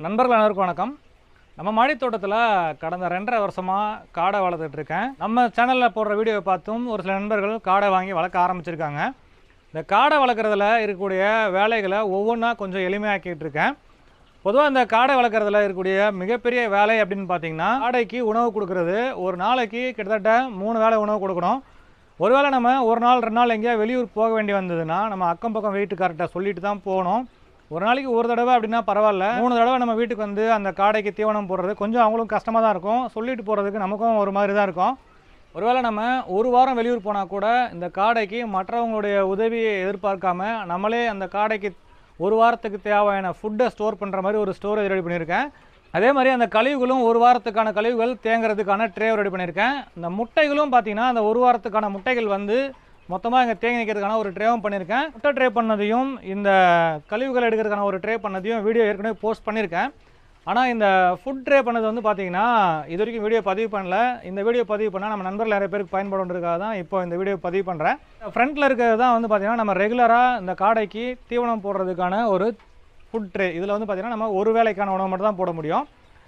நண்பர்கள் அனைவருக்கும் வணக்கம் நம்ம மாடி தோட்டத்தில் கடந்த ரெண்டரை வருஷமாக காடை வளர்த்துட்டு இருக்கேன் நம்ம சேனலில் போடுற வீடியோவை பார்த்தும் ஒரு சில நண்பர்கள் காடை வாங்கி வளர்க்க ஆரம்பிச்சிருக்காங்க இந்த காடை வளர்க்குறதுல இருக்கக்கூடிய வேலைகளை ஒவ்வொன்றா கொஞ்சம் எளிமையாக்கிட்டு இருக்கேன் பொதுவாக இந்த காடை வளர்க்குறதுல இருக்கக்கூடிய மிகப்பெரிய வேலை அப்படின்னு பார்த்தீங்கன்னா காடைக்கு உணவு கொடுக்கறது ஒரு நாளைக்கு கிட்டத்தட்ட மூணு வேளை உணவு கொடுக்கணும் ஒருவேளை நம்ம ஒரு நாள் ரெண்டு நாள் எங்கேயா வெளியூர் போக வேண்டி வந்ததுன்னா நம்ம அக்கம் பக்கம் வீட்டுக்கார்ட்ட சொல்லிட்டு தான் போகணும் ஒரு நாளைக்கு ஒரு தடவை அப்படின்னா பரவாயில்ல மூணு தடவை நம்ம வீட்டுக்கு வந்து அந்த காடைக்கு தீவனம் போடுறது கொஞ்சம் அவங்களும் கஷ்டமாக தான் இருக்கும் சொல்லிட்டு போகிறதுக்கு நமக்கும் ஒரு மாதிரி தான் இருக்கும் ஒருவேளை நம்ம ஒரு வாரம் வெளியூர் போனால் கூட இந்த காடைக்கு மற்றவங்களுடைய உதவியை எதிர்பார்க்காம நம்மளே அந்த காடைக்கு ஒரு வாரத்துக்கு தேவையான ஃபுட்டை ஸ்டோர் பண்ணுற மாதிரி ஒரு ஸ்டோரேஜ் ரெடி பண்ணியிருக்கேன் அதே மாதிரி அந்த கழிவுகளும் ஒரு வாரத்துக்கான கழிவுகள் தேங்குறதுக்கான ட்ரே ரெடி பண்ணியிருக்கேன் இந்த முட்டைகளும் பார்த்தீங்கன்னா அந்த ஒரு வாரத்துக்கான முட்டைகள் வந்து மொத்தமாக இங்கே தேங்கி நிற்கிறதுக்கான ஒரு ட்ரேவும் பண்ணியிருக்கேன் முட்டை ட்ரே பண்ணதையும் இந்த கழிவுகள் எடுக்கிறதுக்கான ஒரு ட்ரே பண்ணதையும் வீடியோ ஏற்கனவே போஸ்ட் பண்ணியிருக்கேன் ஆனால் இந்த ஃபுட் ட்ரே பண்ணது வந்து பார்த்தீங்கன்னா இது வரைக்கும் வீடியோ பதிவு பண்ணல இந்த வீடியோ பதிவு பண்ணால் நம்ம நண்பர்கள் நிறைய பேருக்கு பயன்படுன்றதுக்காக தான் இப்போ இந்த வீடியோ பதிவு பண்ணுறேன் ஃப்ரண்ட்டில் இருக்கிறது தான் வந்து பார்த்தீங்கன்னா நம்ம ரெகுலராக இந்த காடைக்கு தீவனம் போடுறதுக்கான ஒரு ஃபுட் ட்ரே இதில் வந்து பார்த்தீங்கன்னா நம்ம ஒரு வேளைக்கான உணவு மட்டும் தான் போட முடியும்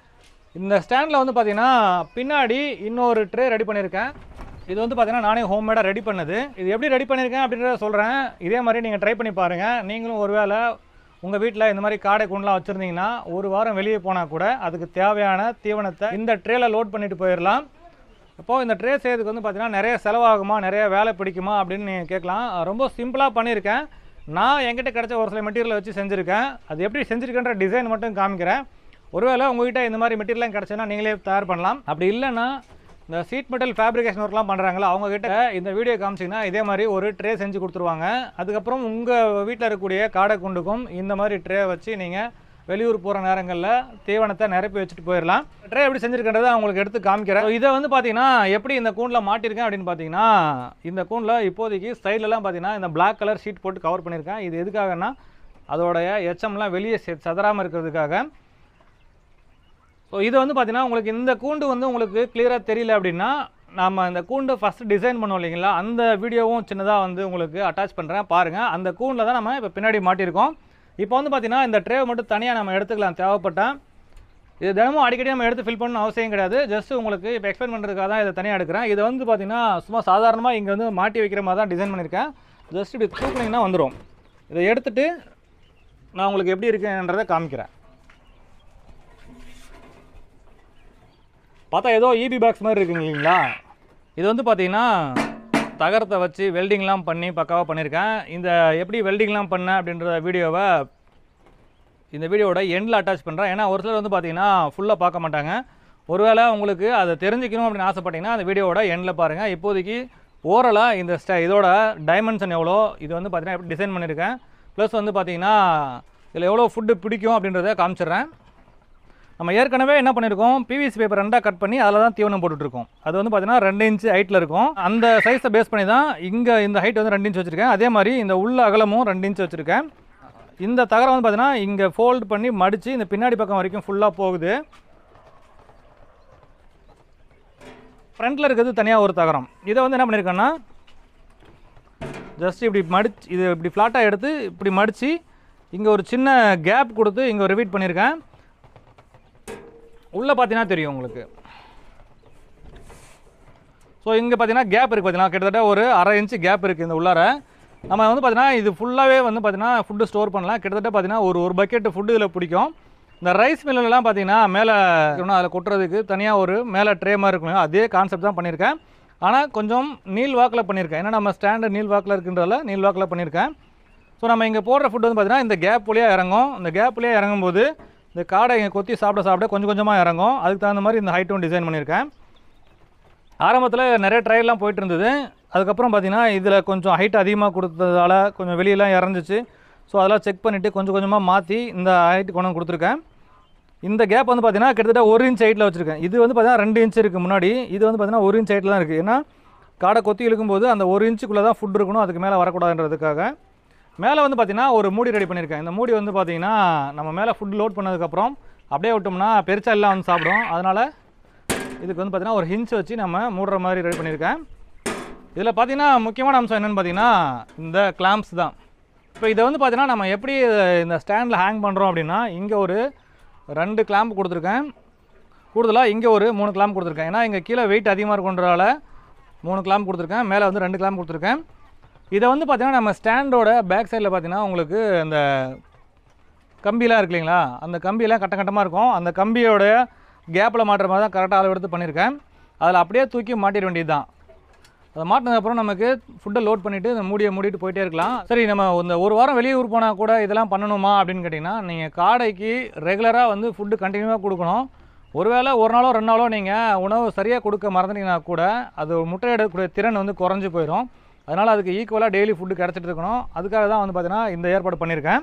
இந்த ஸ்டாண்டில் வந்து பார்த்தீங்கன்னா பின்னாடி இன்னொரு ட்ரே ரெடி பண்ணியிருக்கேன் இது வந்து பார்த்தீங்கன்னா நானே ஹோம்மேடாக ரெடி பண்ணது இது எப்படி ரெடி பண்ணியிருக்கேன் அப்படின்றத சொல்கிறேன் இதே மாதிரி நீங்கள் ட்ரை பண்ணி பாருங்கள் நீங்களும் ஒருவேளை உங்கள் வீட்டில் இந்த மாதிரி காடை குண்டெலாம் வச்சுருந்தீங்கன்னா ஒரு வாரம் வெளியே போனால் கூட அதுக்கு தேவையான தீவனத்தை இந்த ட்ரேல லோட் பண்ணிட்டு போயிடலாம் இப்போது இந்த ட்ரே செய்யறதுக்கு வந்து பார்த்தீங்கன்னா நிறைய செலவாகுமா நிறைய வேலை பிடிக்குமா அப்படின்னு நீங்கள் கேட்கலாம் ரொம்ப சிம்பிளாக பண்ணியிருக்கேன் நான் என்கிட்ட கிடைச்ச ஒரு சில மெட்டீரியலை வச்சு செஞ்சுருக்கேன் அது எப்படி செஞ்சுருக்கேன்ற டிசைன் மட்டும் காமிக்கிறேன் ஒருவேளை உங்ககிட்ட இந்த மாதிரி மெட்டீரியல்லாம் கிடச்சுன்னா நீங்களே தயார் பண்ணலாம் அப்படி இல்லைன்னா இந்த சீட் மெட்டல் ஃபேப்ரிகேஷன் ஒர்க்லாம் பண்ணுறாங்களா அவங்க கிட்ட இந்த வீடியோ காமிச்சிங்கன்னா இதே மாதிரி ஒரு ட்ரே செஞ்சு கொடுத்துருவாங்க அதுக்கப்புறம் உங்கள் வீட்டில் இருக்கக்கூடிய காடை குண்டுக்கும் இந்த மாதிரி ட்ரே வச்சு நீங்கள் வெளியூர் போகிற நேரங்களில் தீவனத்தை நிரப்பி வச்சுட்டு போயிடலாம் ட்ரே எப்படி செஞ்சுருக்கின்றதை அவங்களுக்கு எடுத்து காமிக்கிறேன் இதை வந்து பார்த்தீங்கன்னா எப்படி இந்த கூண்டில் மாட்டியிருக்கேன் அப்படின்னு பார்த்தீங்கன்னா இந்த கூண்டில் இப்போதைக்கு சைட்லலாம் பார்த்தீங்கன்னா இந்த Black கலர் ஷீட் போட்டு கவர் பண்ணியிருக்கேன் இது எதுக்காகன்னா அதோடைய எச்சம்லாம் வெளியே சதறாமல் இருக்கிறதுக்காக ஸோ இது வந்து பார்த்தீங்கன்னா உங்களுக்கு இந்த கூண்டு வந்து உங்களுக்கு கிளியராக தெரியல அப்படின்னா நம்ம இந்த கூண்டு ஃபஸ்ட்டு டிசைன் பண்ணோம் இல்லைங்களா அந்த வீடியோவும் சின்னதாக வந்து உங்களுக்கு அட்டாச் பண்ணுறேன் பாருங்கள் அந்த கூண்டில் தான் நம்ம இப்போ பின்னாடி மாட்டியிருக்கோம் இப்போ வந்து பார்த்தீங்கன்னா இந்த ட்ரேவை மட்டும் தனியாக நம்ம எடுத்துக்கலாம் தேவைப்பட்டா இது தினமும் அடிக்கடி நம்ம எடுத்து ஃபில் பண்ணணும் அவசியம் கிடையாது ஜஸ்ட் உங்களுக்கு இப்போ எக்ஸ்பிளைன் பண்ணுறதுக்காக தான் இதை தனியாக எடுக்கிறேன் இது வந்து பார்த்தீங்கன்னா சும்மா சாதாரணமாக இங்கே வந்து மாட்டி வைக்கிற மாதிரி தான் டிசைன் பண்ணியிருக்கேன் ஜஸ்ட் இப்படி தூக்குனீங்கன்னா வந்துடும் இதை எடுத்துட்டு நான் உங்களுக்கு எப்படி இருக்குன்றதை காமிக்கிறேன் பார்த்தா ஏதோ இபி பாக்ஸ் மாதிரி இருக்குங்க இல்லைங்களா இது வந்து பார்த்தீங்கன்னா தகரத்தை வச்சு வெல்டிங்லாம் பண்ணி பக்காவாக பண்ணியிருக்கேன் இந்த எப்படி வெல்டிங்லாம் பண்ணேன் அப்படின்ற வீடியோவை இந்த வீடியோவோட எண்டில் அட்டாச் பண்ணுறேன் ஏன்னா ஒரு சிலர் வந்து பார்த்தீங்கன்னா ஃபுல்லாக பார்க்க மாட்டாங்க ஒருவேளை உங்களுக்கு அதை தெரிஞ்சுக்கணும் அப்படின்னு ஆசைப்பட்டீங்கன்னா அந்த வீடியோவோட எண்டில் பாருங்கள் இப்போதைக்கு ஓரலாக இந்த ஸ்ட இதோட டைமென்ஷன் எவ்வளோ இது வந்து பார்த்தீங்கன்னா எப்படி டிசைன் பண்ணியிருக்கேன் ப்ளஸ் வந்து பார்த்தீங்கன்னா இதில் எவ்வளோ ஃபுட்டு பிடிக்கும் அப்படின்றத காமிச்சிடுறேன் நம்ம ஏற்கனவே என்ன பண்ணியிருக்கோம் பிவிசி பேப்பர் ரெண்டாக கட் பண்ணி அதில் தான் தீவனம் போட்டுட்ருக்கோம் அது வந்து பார்த்தீங்கன்னா ரெண்டு இன்ச்சு ஹைட்டில் இருக்கும் அந்த சைஸை பேஸ் பண்ணி தான் இங்கே இந்த ஹைட் வந்து ரெண்டு இன்ச் வச்சுருக்கேன் அதே மாதிரி இந்த உள்ள அகலமும் ரெண்டு இன்ச் வச்சுருக்கேன் இந்த தகரம் வந்து பார்த்தீங்கன்னா இங்கே ஃபோல்டு பண்ணி மடித்து இந்த பின்னாடி பக்கம் வரைக்கும் ஃபுல்லாக போகுது ஃப்ரண்ட்டில் இருக்கிறது தனியாக ஒரு தகரம் இதை வந்து என்ன பண்ணியிருக்கேன்னா ஜஸ்ட் இப்படி மடிச்சு இது இப்படி ஃப்ளாட்டாக எடுத்து இப்படி மடித்து இங்கே ஒரு சின்ன கேப் கொடுத்து இங்கே ரிப்பீட் பண்ணியிருக்கேன் உள்ளே பார்த்தீங்கன்னா தெரியும் உங்களுக்கு ஸோ இங்கே பார்த்தீங்கன்னா கேப் இருக்குது பார்த்தீங்கன்னா கிட்டத்தட்ட ஒரு அரை இன்ச்சு கேப் இருக்குது இந்த உள்ளார நம்ம வந்து பார்த்தீங்கன்னா இது ஃபுல்லாகவே வந்து பார்த்தீங்கன்னா ஃபுட்டு ஸ்டோர் பண்ணலாம் கிட்டத்தட்ட பார்த்தீங்கன்னா ஒரு ஒரு பக்கெட் ஃபுட்டு இதில் பிடிக்கும் இந்த ரைஸ் மில்லெலாம் பார்த்தீங்கன்னா மேலே அதில் கொட்டுறதுக்கு தனியாக ஒரு மேலே ட்ரே மாதிரி இருக்கும் அதே கான்செப்ட் தான் பண்ணியிருக்கேன் ஆனால் கொஞ்சம் நீல் வாக்கில் பண்ணியிருக்கேன் ஏன்னா நம்ம ஸ்டாண்டர்ட் நீல் வாக்கில் இருக்கின்றதால நீல் வாக்கில் பண்ணியிருக்கேன் ஸோ நம்ம இங்கே போடுற ஃபுட் வந்து பார்த்தீங்கன்னா இந்த கேப் வழியாக இறங்கும் இந்த கேப் வழியாக இறங்கும்போது இந்த காடை இங்கே கொத்தி சாப்பிட சாப்பிட கொஞ்சம் கொஞ்சமாக இறங்கும் அதுக்கு தகுந்த மாதிரி இந்த ஹைட்டும் டிசைன் பண்ணியிருக்கேன் ஆரம்பத்தில் நிறைய ட்ரையெல்லாம் போயிட்டு இருந்தது அதுக்கப்புறம் பார்த்தீங்கன்னா இதில் கொஞ்சம் ஹைட் அதிகமாக கொடுத்ததால கொஞ்சம் வெளியெல்லாம் இறந்துச்சு ஸோ அதெல்லாம் செக் பண்ணிவிட்டு கொஞ்சம் கொஞ்சமாக மாற்றி இந்த ஹைட் கொண்டு வந்து கொடுத்துருக்கேன் இந்த கேப் வந்து பார்த்தீங்கன்னா கிட்டத்தட்ட ஒரு இன்ச் ஹைட்டில் வச்சுருக்கேன் இது வந்து பார்த்தீங்கன்னா ரெண்டு இன்ச் இருக்குது முன்னாடி இது வந்து பார்த்தீங்கன்னா ஒரு இன்ச் ஹைட்டில் தான் இருக்குது ஏன்னா காடை கொத்தி இழுக்கும்போது அந்த ஒரு இன்ச்சுக்குள்ளே தான் ஃபுட் இருக்கணும் அதுக்கு மேலே வரக்கூடாதுன்றதுக்காக மேலே வந்து பார்த்தீங்கன்னா ஒரு மூடி ரெடி பண்ணியிருக்கேன் இந்த மூடி வந்து பார்த்தீங்கன்னா நம்ம மேலே ஃபுட் லோட் பண்ணதுக்கப்புறம் அப்படியே விட்டோம்னா பெருசாக எல்லாம் வந்து சாப்பிடும் அதனால் இதுக்கு வந்து பார்த்தீங்கன்னா ஒரு ஹிஞ்ச் வச்சு நம்ம மூடுற மாதிரி ரெடி பண்ணியிருக்கேன் இதில் பார்த்தீங்கன்னா முக்கியமான அம்சம் என்னென்னு பார்த்தீங்கன்னா இந்த கிளாம்ப்ஸ் தான் இப்போ இதை வந்து பார்த்தீங்கன்னா நம்ம எப்படி இந்த ஸ்டாண்டில் ஹேங் பண்ணுறோம் அப்படின்னா இங்கே ஒரு ரெண்டு கிளாம்ப் கொடுத்துருக்கேன் கூடுதலாக இங்கே ஒரு மூணு கிளாம்ப் கொடுத்துருக்கேன் ஏன்னா இங்கே கீழே வெயிட் அதிகமாக இருக்குன்றதால மூணு கிளாம்ப் கொடுத்துருக்கேன் மேலே வந்து ரெண்டு கிளாம்ப் கொடுத்துருக்கேன் இதை வந்து பார்த்திங்கன்னா நம்ம ஸ்டாண்டோட பேக் சைடில் பார்த்தீங்கன்னா உங்களுக்கு அந்த கம்பிலாம் இருக்கு இல்லைங்களா அந்த கம்பியெல்லாம் கட்ட கட்டமாக இருக்கும் அந்த கம்பியோட கேப்பில் மாட்டுற மாதிரி தான் கரெக்டாக அளவு எடுத்து பண்ணியிருக்கேன் அதில் அப்படியே தூக்கி மாட்டிட வேண்டியது தான் அதை மாட்டினதுக்கப்புறம் நமக்கு ஃபுட்டை லோட் பண்ணிவிட்டு இந்த மூடியை மூடிட்டு போயிட்டே இருக்கலாம் சரி நம்ம இந்த ஒரு வாரம் வெளியூர் போனால் கூட இதெல்லாம் பண்ணணுமா அப்படின்னு கேட்டிங்கன்னா நீங்கள் காடைக்கு ரெகுலராக வந்து ஃபுட்டு கண்டினியூவாக கொடுக்கணும் ஒருவேளை ஒரு நாளோ ரெண்டு நாளோ நீங்கள் உணவு சரியாக கொடுக்க மறந்துட்டீங்கன்னா கூட அது முட்டை எடுக்கக்கூடிய திறன் வந்து குறைஞ்சி போயிடும் அதனால் அதுக்கு ஈக்குவலாக டெய்லி ஃபுட்டு கிடச்சிட்டு இருக்கணும் அதுக்காக தான் வந்து பார்த்தீங்கன்னா இந்த ஏற்பாடு பண்ணியிருக்கேன்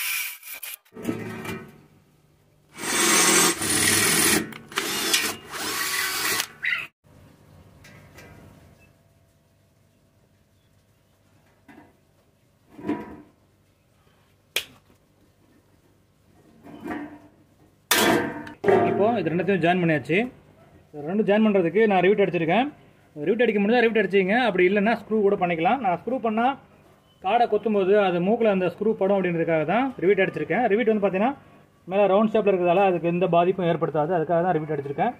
இப்போது இது ரெண்டுத்தையும் ஜாயின் பண்ணியாச்சு இது ரெண்டும் ஜாயின் பண்ணுறதுக்கு நான் ரிவிட் அடிச்சிருக்கேன் ரிவிட் அடிக்க முடிஞ்சா ரிவிட் அடிச்சிங்க அப்படி இல்லைன்னா ஸ்க்ரூ கூட பண்ணிக்கலாம் நான் ஸ்க்ரூ பண்ணால் காடை கொத்தும்போது அது மூக்கில் அந்த ஸ்க்ரூ படும் அப்படின்றதுக்காக தான் ரிவிட் அடிச்சிருக்கேன் ரிவிட் வந்து பார்த்தீங்கன்னா மேலே ரவுண்ட் ஷேப்பில் இருக்கிறதால அதுக்கு எந்த பாதிப்பும் ஏற்படுத்தாது அதுக்காக தான் ரிவிட் அடிச்சிருக்கேன்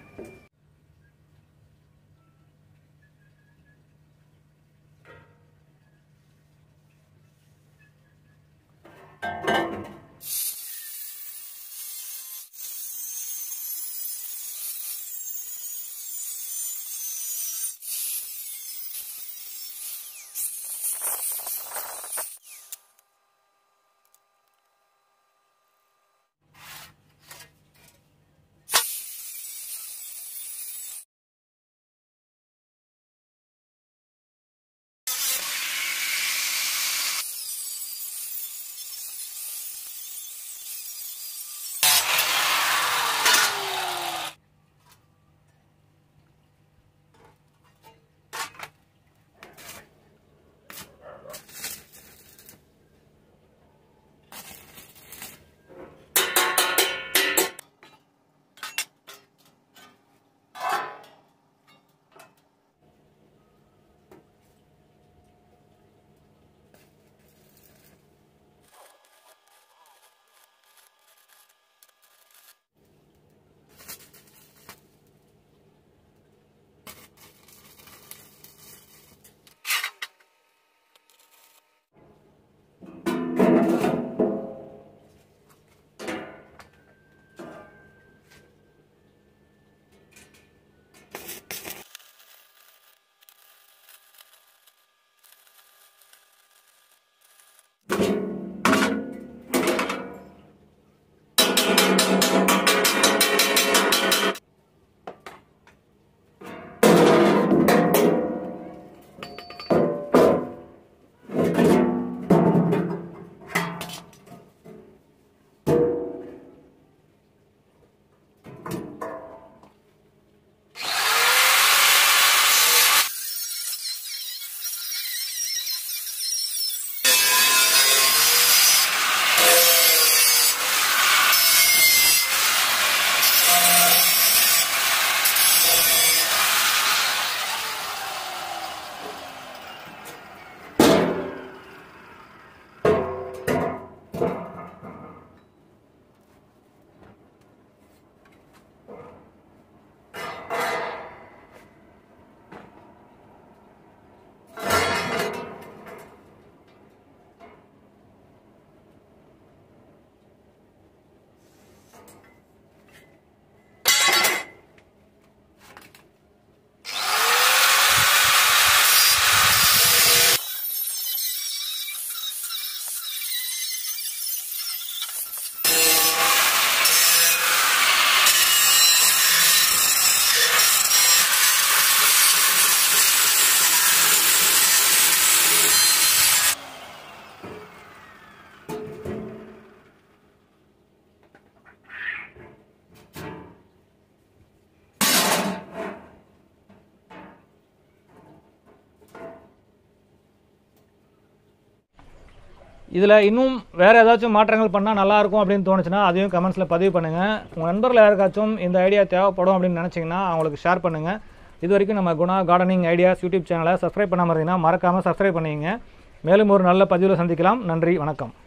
இதில் இன்னும் வேறு ஏதாச்சும் மாற்றங்கள் பண்ணால் நல்லாயிருக்கும் அப்படின்னு தோணுச்சுன்னா அதையும் கமெண்ட்ஸில் பதிவு பண்ணுங்கள் உங்கள் நண்பர்கள் யாருக்காச்சும் இந்த ஐடியா தேவைப்படும் அப்படின்னு நினச்சிங்கன்னா அவங்களுக்கு ஷேர் பண்ணுங்கள் இது வரைக்கும் நம்ம குணா கார்டனிங் ஐடியாஸ் யூடியூப் சேனலை சப்ஸ்கிரைப் பண்ணாமல் இருந்தீங்கன்னா மறக்காமல் சப்ஸ்கிரைப் பண்ணிங்க மேலும் ஒரு நல்ல பதிவில் சந்திக்கலாம் நன்றி வணக்கம்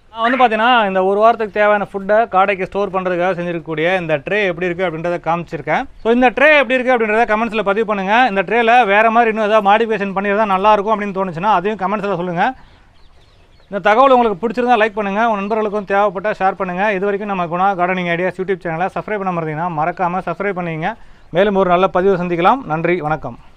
நான் வந்து பார்த்தீங்கன்னா இந்த ஒரு வாரத்துக்கு தேவையான ஃபுட்டை காடைக்கு ஸ்டோர் பண்ணுறதுக்காக செஞ்சிருக்கக்கூடிய இந்த ட்ரே எப்படி இருக்குது அப்படின்றத காமிச்சிருக்கேன் ஸோ இந்த ட்ரே எப்படி இருக்குது அப்படின்றத கமெண்ட்ஸில் பதிவு பண்ணுங்கள் இந்த ட்ரேல வேறு மாதிரி இன்னும் ஏதாவது மாடிஃபிகேஷன் பண்ணியிருந்தா நல்லா இருக்கும் அப்படின்னு தோணுச்சுன்னா அதையும் கமெண்ட்ஸில் சொல்லுங்கள் இந்த தகவல் உங்களுக்கு பிடிச்சிருந்தா லைக் பண்ணுங்கள் உங்கள் நண்பர்களுக்கும் தேவைப்பட்டால் ஷேர் பண்ணுங்கள் இது வரைக்கும் நம்ம குணா கார்டனிங் ஐடியாஸ் யூடியூப் சேனலை சப்ஸ்கிரைப் பண்ண இருந்தீங்கன்னா மறக்காமல் சப்ஸ்கிரைப் பண்ணிங்க மேலும் ஒரு நல்ல பதிவு சந்திக்கலாம் நன்றி வணக்கம்